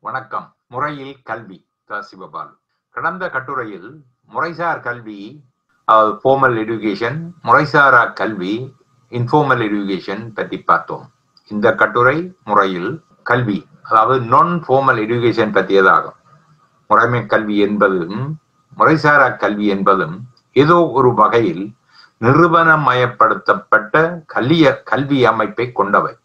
வணக்கம் முறையில் கல்வி த சிவபால் கடந்த கட்டுரையில் முறைசார் கல்வி ஃபார்மல் எடுகேஷன் முறைசாரா கல்வி இன்ஃபார்மல் எடுகேஷன் பற்றி பார்த்தோம் இந்த கட்டுரை முறையில் கல்வி அதாவது நான் ஃபார்மல் எடுகேஷன் பற்றியதாகும் முறைமை கல்வி என்பதும் முறைசாரா கல்வி என்பதும் ஏதோ ஒரு வகையில் நிறுவனமயப்படுத்தப்பட்ட கல்விய கல்வி அமைப்பை கொண்டவை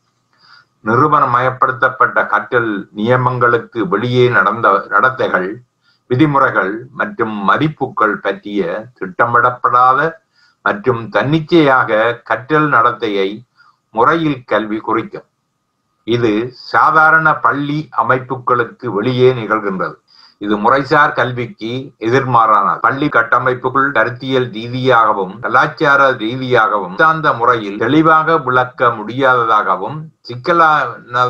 நிறுவனமயப்படுத்தப்பட்ட கற்றல் நியமங்களுக்கு வெளியே நடந்த நடத்தைகள் விதிமுறைகள் மற்றும் மதிப்புகள் பற்றிய திட்டமிடப்படாத மற்றும் தன்னிச்சையாக கற்றல் நடத்தையை முறையில் கல்வி குறிக்கும் இது சாதாரண பள்ளி அமைப்புகளுக்கு வெளியே நிகழ்கின்றது இது முறைசார் கல்விக்கு எதிர்மாறானது பள்ளி கட்டமைப்புகள் கருத்தியல் ரீதியாகவும் கலாச்சார ரீதியாகவும் சித்தாந்த முறையில் தெளிவாக விளக்க முடியாததாகவும் சிக்கலான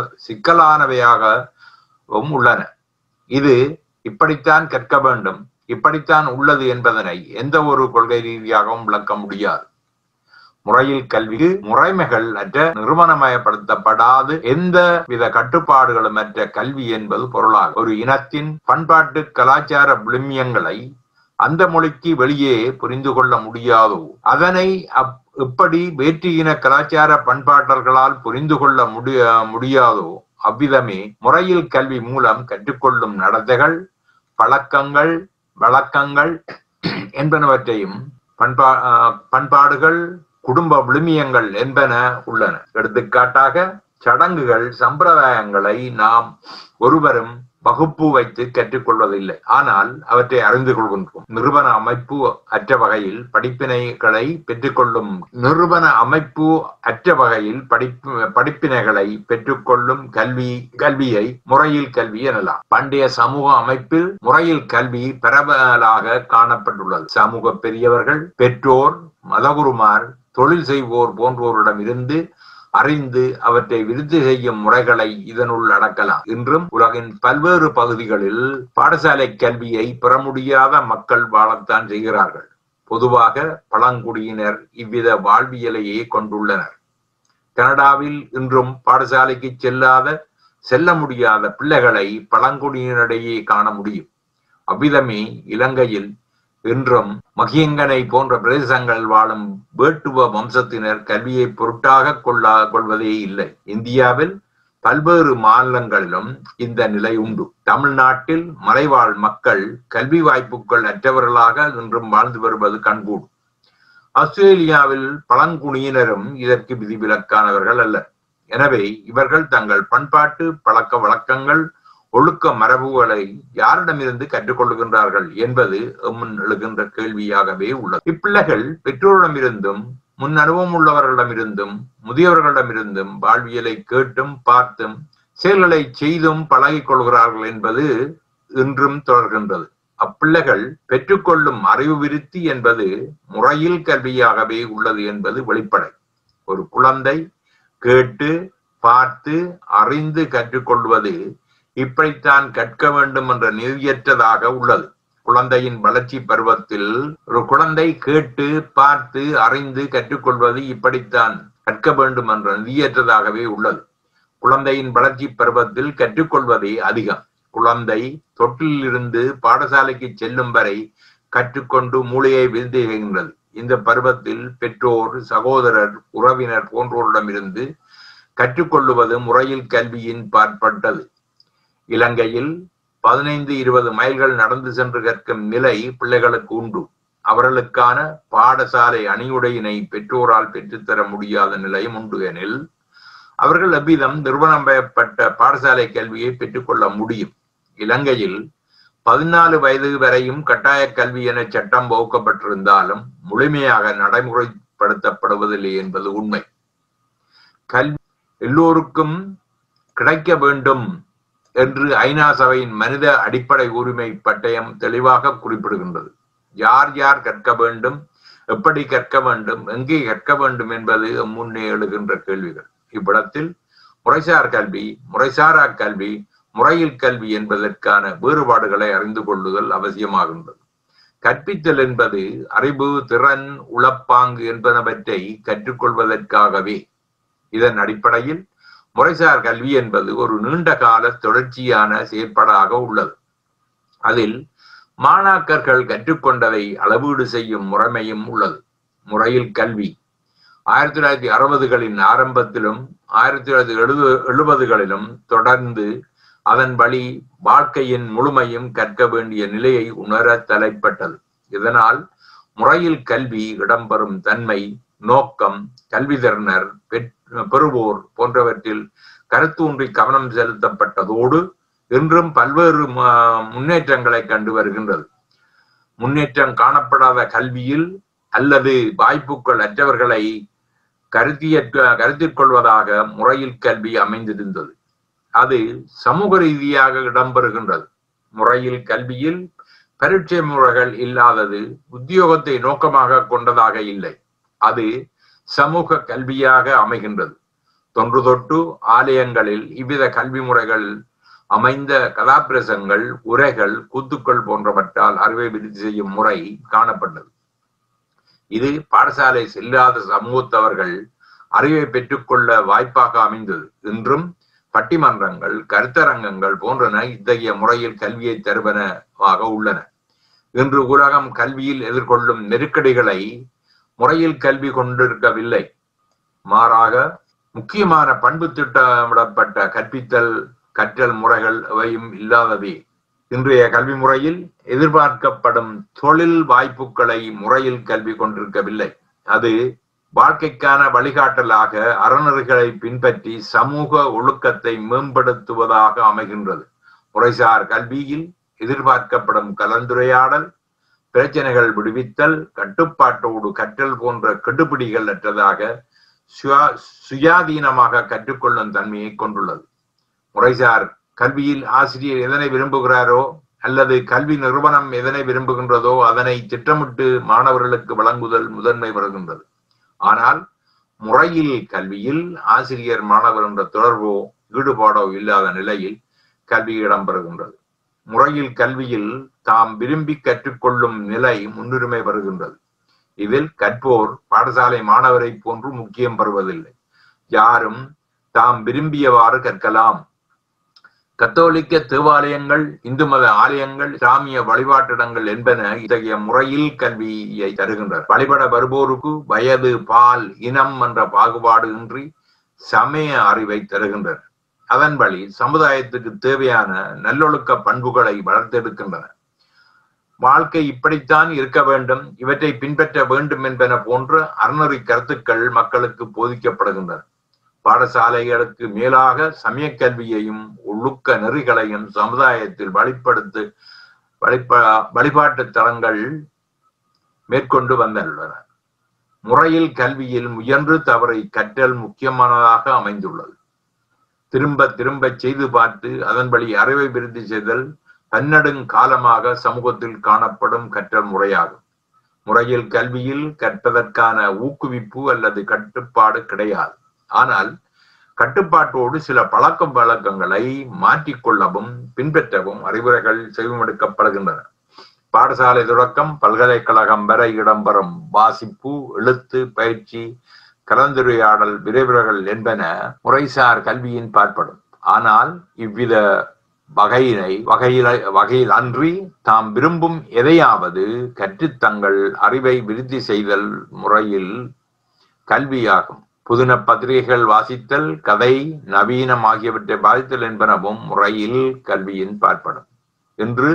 சிக்கலானவையாகவும் உள்ளன இது இப்படித்தான் கற்க வேண்டும் இப்படித்தான் உள்ளது என்பதனை எந்த ஒரு கொள்கை ரீதியாகவும் விளக்க முடியாது முறையில் கல்விக்கு முறைமைகள் அற்ற நிறுவனமயப்படுத்தப்படாது எந்த வித கட்டுப்பாடுகளும் அற்ற கல்வி என்பது பொருளாகும் ஒரு இனத்தின் பண்பாட்டு கலாச்சார விளிமியங்களை அந்த மொழிக்கு வெளியே புரிந்து கொள்ள முடியாதோ அதனை எப்படி வேற்று இன கலாச்சார பண்பாட்டர்களால் புரிந்து கொள்ள முடிய முடியாதோ அவ்விதமே முறையில் கல்வி மூலம் கற்றுக்கொள்ளும் நடத்தைகள் பழக்கங்கள் வழக்கங்கள் என்பனவற்றையும் பண்பா பண்பாடுகள் குடும்ப விழுமியங்கள் என்பன உள்ளன எடுத்துக்காட்டாக சடங்குகள் சம்பிரதாயங்களை நாம் ஒருவரும் வகுப்பு வைத்து கற்றுக்கொள்வதில்லை ஆனால் அவற்றை அறிந்து கொள்கின்றோம் நிறுவன அமைப்பு அற்ற வகையில் படிப்பினைகளை பெற்றுக்கொள்ளும் நிறுவன அமைப்பு அற்ற வகையில் படிப்பு படிப்பினைகளை பெற்றுக்கொள்ளும் கல்வி கல்வியை முறையில் கல்வி எனலாம் பண்டைய சமூக அமைப்பில் முறையில் கல்வி பரவலாக காணப்பட்டுள்ளது சமூக பெரியவர்கள் பெற்றோர் மதகுருமார் தொழில் செய்வோர் போன்றோரிடம் இருந்து அறிந்து அவற்றை விருத்தி செய்யும் முறைகளை இதனுள் அடக்கலாம் இன்றும் உலகின் பல்வேறு பகுதிகளில் பாடசாலை கல்வியை பெற முடியாத மக்கள் வாழத்தான் செய்கிறார்கள் பொதுவாக பழங்குடியினர் இவ்வித வாழ்வியலையே கொண்டுள்ளனர் கனடாவில் இன்றும் பாடசாலைக்கு செல்லாத செல்ல முடியாத பிள்ளைகளை பழங்குடியினரிடையே காண முடியும் அவ்விதமே இலங்கையில் இன்றும் மகியங்கனை போன்ற பிரதேசங்கள் வாழும் வேட்டுவ வம்சத்தினர் கல்வியை பொருட்டாக கொள்ளா கொள்வதே இல்லை இந்தியாவில் பல்வேறு மாநிலங்களிலும் இந்த நிலை உண்டு தமிழ்நாட்டில் மலைவாழ் மக்கள் கல்வி வாய்ப்புகள் அற்றவர்களாக இன்றும் வாழ்ந்து வருவது கண்கூடும் ஆஸ்திரேலியாவில் பழங்குடியினரும் இதற்கு விதிவிலக்கானவர்கள் அல்ல எனவே இவர்கள் தங்கள் பண்பாட்டு பழக்க வழக்கங்கள் ஒழுக்க மரபுகளை யாரிடமிருந்து கற்றுக்கொள்கின்றார்கள் என்பது முன் எழுகின்ற கேள்வியாகவே உள்ளது இப்பிள்ளைகள் பெற்றோரிடமிருந்தும் முன் அனுபவம் உள்ளவர்களிடமிருந்தும் முதியவர்களிடமிருந்தும் வாழ்வியலை கேட்டும் பார்த்தும் செயல்களை செய்தும் பழகிக் கொள்கிறார்கள் என்பது இன்றும் தொடர்கின்றது அப்பிள்ளைகள் பெற்றுக்கொள்ளும் அறிவு விருத்தி என்பது முறையில் கல்வியாகவே உள்ளது என்பது வெளிப்படை ஒரு குழந்தை கேட்டு பார்த்து அறிந்து கற்றுக்கொள்வது இப்படித்தான் கற்க வேண்டும் என்ற நெறியற்றதாக உள்ளது குழந்தையின் வளர்ச்சி பருவத்தில் ஒரு குழந்தை கேட்டு பார்த்து அறிந்து கற்றுக்கொள்வது இப்படித்தான் கற்க வேண்டும் என்ற நெறியற்றதாகவே உள்ளது குழந்தையின் வளர்ச்சி பருவத்தில் கற்றுக்கொள்வதே அதிகம் குழந்தை தொட்டிலிருந்து பாடசாலைக்கு செல்லும் வரை கற்றுக்கொண்டு மூளையை விருந்துகின்றது இந்த பருவத்தில் பெற்றோர் சகோதரர் உறவினர் போன்றோரிடமிருந்து கற்றுக்கொள்ளுவது முறையில் கல்வியின் பாற்பட்டது இலங்கையில் பதினைந்து இருபது மைல்கள் நடந்து சென்று கற்கும் நிலை பிள்ளைகளுக்கு உண்டு அவர்களுக்கான பாடசாலை அணியுடையினை பெற்றோரால் பெற்றுத்தர முடியாத நிலையும் உண்டு எனில் அவர்கள் அவ்விதம் நிறுவனப்பட்ட பாடசாலை கல்வியை பெற்றுக்கொள்ள முடியும் இலங்கையில் பதினாலு வயது வரையும் கட்டாய கல்வி என சட்டம் வகுக்கப்பட்டிருந்தாலும் முழுமையாக நடைமுறைப்படுத்தப்படுவதில்லை என்பது உண்மை கல்வி எல்லோருக்கும் கிடைக்க வேண்டும் என்று ஐநா சபையின் மனித அடிப்படை உரிமை பட்டயம் தெளிவாக குறிப்பிடுகின்றது யார் யார் கற்க வேண்டும் எப்படி கற்க வேண்டும் எங்கே கற்க வேண்டும் என்பது முன்னே எழுகின்ற கேள்விகள் இவ்விடத்தில் முறைசார் கல்வி முறைசாரா கல்வி முறையில் கல்வி என்பதற்கான வேறுபாடுகளை அறிந்து கொள்ளுதல் அவசியமாகின்றது கற்பித்தல் என்பது அறிவு திறன் உளப்பாங்கு என்பனவற்றை கற்றுக்கொள்வதற்காகவே இதன் அடிப்படையில் முறைசார் கல்வி என்பது ஒரு நீண்ட கால தொடர்ச்சியான செயற்பாடாக உள்ளது அதில் மாணாக்கர்கள் கற்றுக்கொண்டதை அளவீடு செய்யும் முறைமையும் உள்ளது முறையில் கல்வி ஆயிரத்தி தொள்ளாயிரத்தி அறுபதுகளின் ஆரம்பத்திலும் ஆயிரத்தி தொள்ளாயிரத்தி எழுபது எழுபதுகளிலும் தொடர்ந்து அதன் வழி வாழ்க்கையின் முழுமையும் கற்க வேண்டிய நிலையை உணர தலைப்பட்டது இதனால் முறையில் கல்வி இடம்பெறும் தன்மை நோக்கம் கல்விதரனர் பெறுவோர் போன்றவற்றில் கருத்தூன்றி கவனம் செலுத்தப்பட்டதோடு இன்றும் பல்வேறு முன்னேற்றங்களை கண்டு வருகின்றது முன்னேற்றம் காணப்படாத கல்வியில் அல்லது வாய்ப்புகள் அற்றவர்களை கருத்தியற்க கருத்திற்கொள்வதாக முறையில் கல்வி அமைந்திருந்தது அது சமூக ரீதியாக இடம்பெறுகின்றது முறையில் கல்வியில் பரீட்சை முறைகள் இல்லாதது உத்தியோகத்தை நோக்கமாக கொண்டதாக இல்லை அது சமூக கல்வியாக அமைகின்றது தொன்று தொட்டு ஆலயங்களில் இவ்வித கல்வி முறைகள் அமைந்த கதாபிரசங்கள் உரைகள் கூத்துக்கள் போன்றவற்றால் அறிவை விருத்தி செய்யும் முறை காணப்பட்டது இது பாடசாலை செல்லாத சமூகத்தவர்கள் அறிவை பெற்றுக்கொள்ள வாய்ப்பாக அமைந்தது இன்றும் பட்டிமன்றங்கள் கருத்தரங்கங்கள் போன்றன இத்தகைய முறையில் கல்வியை தருவனவாக உள்ளன இன்று உலகம் கல்வியில் எதிர்கொள்ளும் நெருக்கடிகளை முறையில் கல்வி கொண்டிருக்கவில்லை மாறாக முக்கியமான பண்பு திட்டமிடப்பட்ட கற்பித்தல் கற்றல் முறைகள் அவையும் இல்லாதவே இன்றைய கல்வி முறையில் எதிர்பார்க்கப்படும் தொழில் வாய்ப்புகளை முறையில் கல்வி கொண்டிருக்கவில்லை அது வாழ்க்கைக்கான வழிகாட்டலாக அறநெறிகளை பின்பற்றி சமூக ஒழுக்கத்தை மேம்படுத்துவதாக அமைகின்றது முறைசார் கல்வியில் எதிர்பார்க்கப்படும் கலந்துரையாடல் பிரச்சனைகள் விடுவித்தல் கட்டுப்பாட்டோடு கற்றல் போன்ற கெடுபிடிகள் அற்றதாக சுயாதீனமாக கற்றுக்கொள்ளும் தன்மையை கொண்டுள்ளது முறைசார் கல்வியில் ஆசிரியர் எதனை விரும்புகிறாரோ அல்லது கல்வி நிறுவனம் எதனை விரும்புகின்றதோ அதனை திட்டமிட்டு மாணவர்களுக்கு வழங்குதல் முதன்மை வருகின்றது ஆனால் முறையில் கல்வியில் ஆசிரியர் மாணவர் என்ற தொடர்போ ஈடுபாடோ இல்லாத நிலையில் கல்வி இடம்பெறுகின்றது முறையில் கல்வியில் தாம் விரும்பி கற்றுக்கொள்ளும் நிலை முன்னுரிமை வருகின்றது இதில் கற்போர் பாடசாலை மாணவரை போன்று முக்கியம் பெறுவதில்லை யாரும் தாம் விரும்பியவாறு கற்கலாம் கத்தோலிக்க தேவாலயங்கள் இந்து மத ஆலயங்கள் இஸ்லாமிய வழிபாட்டிடங்கள் என்பன இத்தகைய முறையில் கல்வியை தருகின்றன வழிபட வருவோருக்கு வயது பால் இனம் என்ற பாகுபாடு இன்றி சமய அறிவை தருகின்றன அதன் வழி சமுதாயத்துக்கு தேவையான நல்லொழுக்க பண்புகளை வளர்த்தெடுக்கின்றன வாழ்க்கை இப்படித்தான் இருக்க வேண்டும் இவற்றை பின்பற்ற வேண்டும் என்பன போன்ற அறநெறி கருத்துக்கள் மக்களுக்கு போதிக்கப்படுகின்றன பாடசாலைகளுக்கு மேலாக சமய கல்வியையும் ஒழுக்க நெறிகளையும் சமுதாயத்தில் வழிபடுத்து வழிப வழிபாட்டு தலங்கள் மேற்கொண்டு வந்துள்ளன முறையில் கல்வியில் முயன்று தவறை கற்றல் முக்கியமானதாக அமைந்துள்ளது திரும்ப திரும்ப செய்து பார்த்து அதன் வழி அறிவை விருத்தி செய்தல் பன்னெடுங்காலமாக சமூகத்தில் காணப்படும் கற்றல் முறையாகும் முறையில் கல்வியில் கற்பதற்கான ஊக்குவிப்பு அல்லது கட்டுப்பாடு கிடையாது ஆனால் கட்டுப்பாட்டோடு சில பழக்க வழக்கங்களை மாற்றிக்கொள்ளவும் பின்பற்றவும் அறிவுரைகள் செய்வெடுக்கப்படுகின்றன பாடசாலை தொடக்கம் பல்கலைக்கழகம் வரை இடம்பெறும் வாசிப்பு எழுத்து பயிற்சி கலந்துரையாடல் விரைவுரைகள் என்பன முறைசார் கல்வியின் பாற்படும் ஆனால் இவ்வித வகையினை வகையில வகையில் அன்றி தாம் விரும்பும் எதையாவது கற்றுத் தங்கள் அறிவை விருத்தி செய்தல் முறையில் கல்வியாகும் புதின பத்திரிகைகள் வாசித்தல் கதை நவீனம் ஆகியவற்றை பாதித்தல் என்பனவும் முறையில் கல்வியின் பார்ப்படும் இன்று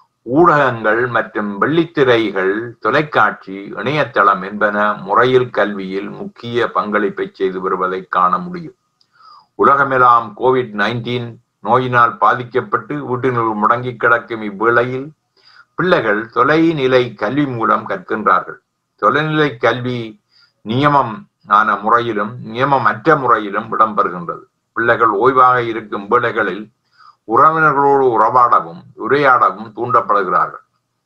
ஊடகங்கள் மற்றும் வெள்ளித்திரைகள் தொலைக்காட்சி இணையதளம் என்பன முறையில் கல்வியில் முக்கிய பங்களிப்பை செய்து வருவதை காண முடியும் உலகமெல்லாம் கோவிட் நைன்டீன் நோயினால் பாதிக்கப்பட்டு வீட்டினுள் முடங்கி கிடக்கும் இவ்வேளையில் பிள்ளைகள் தொலைநிலை கல்வி மூலம் கற்கின்றார்கள் தொலைநிலை கல்வி நியமம் ஆன முறையிலும் நியமமற்ற முறையிலும் இடம்பெறுகின்றது பிள்ளைகள் ஓய்வாக இருக்கும் வேளைகளில் உறவினர்களோடு உறவாடவும் உரையாடவும் தூண்டப்படுகிறார்கள்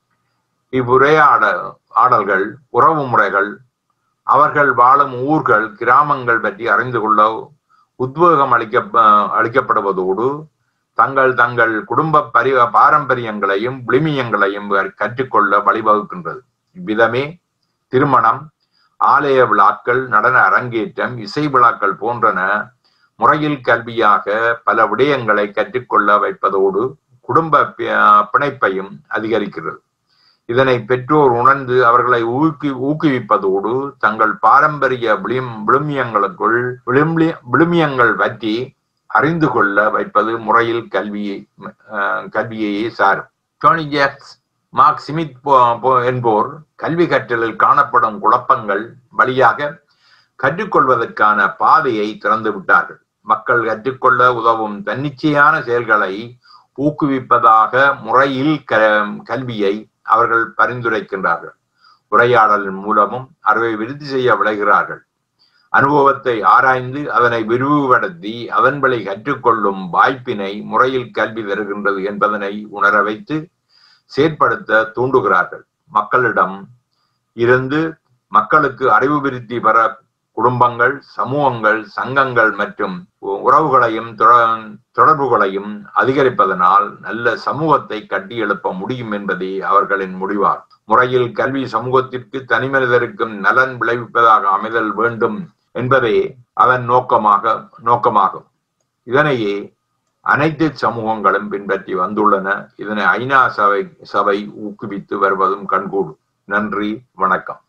இவ்வுரையாட ஆடல்கள் உறவு முறைகள் அவர்கள் வாழும் ஊர்கள் கிராமங்கள் பற்றி அறிந்து கொள்ள உத்வேகம் அளிக்க அளிக்கப்படுவதோடு தங்கள் தங்கள் குடும்ப பரி பாரம்பரியங்களையும் விளிமியங்களையும் கற்றுக்கொள்ள வழிவகுக்கின்றது இவ்விதமே திருமணம் ஆலய விழாக்கள் நடன அரங்கேற்றம் இசை விழாக்கள் போன்றன முறையில் கல்வியாக பல விடயங்களை கற்றுக்கொள்ள வைப்பதோடு குடும்ப பி- பிணைப்பையும் அதிகரிக்கிறது இதனை பெற்றோர் உணர்ந்து அவர்களை ஊக்கி ஊக்குவிப்பதோடு தங்கள் பாரம்பரிய விளிம் விழுமியங்களுக்குள் விழுமிய விழுமியங்கள் பற்றி அறிந்து கொள்ள வைப்பது முறையில் கல்வியை அஹ், கல்வியையே சாரும் டோனி ஜாக்ஸ் மார்க் சிமித் போ- போ- என்போர் கல்வி கற்றலில் காணப்படும் குழப்பங்கள் வழியாக கற்றுக்கொள்வதற்கான பாதையை திறந்து விட்டார்கள் மக்கள் கற்றுக்கொள்ள உதவும் தன்னிச்சையான செயல்களை ஊக்குவிப்பதாக முறையில் க- கல்வியை அவர்கள் பரிந்துரைக்கின்றார்கள் உரையாடல் மூலமும் அறிவை விருத்தி செய்ய விளைகிறார்கள் அனுபவத்தை ஆராய்ந்து அதனை விரிவுபடுத்தி அதன் வழி கற்றுக்கொள்ளும் வாய்ப்பினை முறையில் கல்வி தருகின்றது என்பதனை உணர வைத்து செயற்படுத்த தூண்டுகிறார்கள் மக்களிடம் இருந்து மக்களுக்கு அறிவு விருத்தி பெற குடும்பங்கள் சமூகங்கள் சங்கங்கள் மற்றும் உறவுகளையும் தொட- தொடர்புகளையும் அதிகரிப்பதனால் நல்ல சமூகத்தை கட்டியெழுப்ப முடியும் என்பதே அவர்களின் முடிவாகும் முறையில் கல்வி சமூகத்திற்கு தனிமனிதருக்கும் நலன் விளைவிப்பதாக அமைதல் வேண்டும் என்பதே அதன் நோக்கமாக நோக்கமாகும் இதனையே அனைத்து சமூகங்களும் பின்பற்றி வந்துள்ளன இதனை ஐநா சபை சபை ஊக்குவித்து வருவதும் கண்கூடும் நன்றி வணக்கம்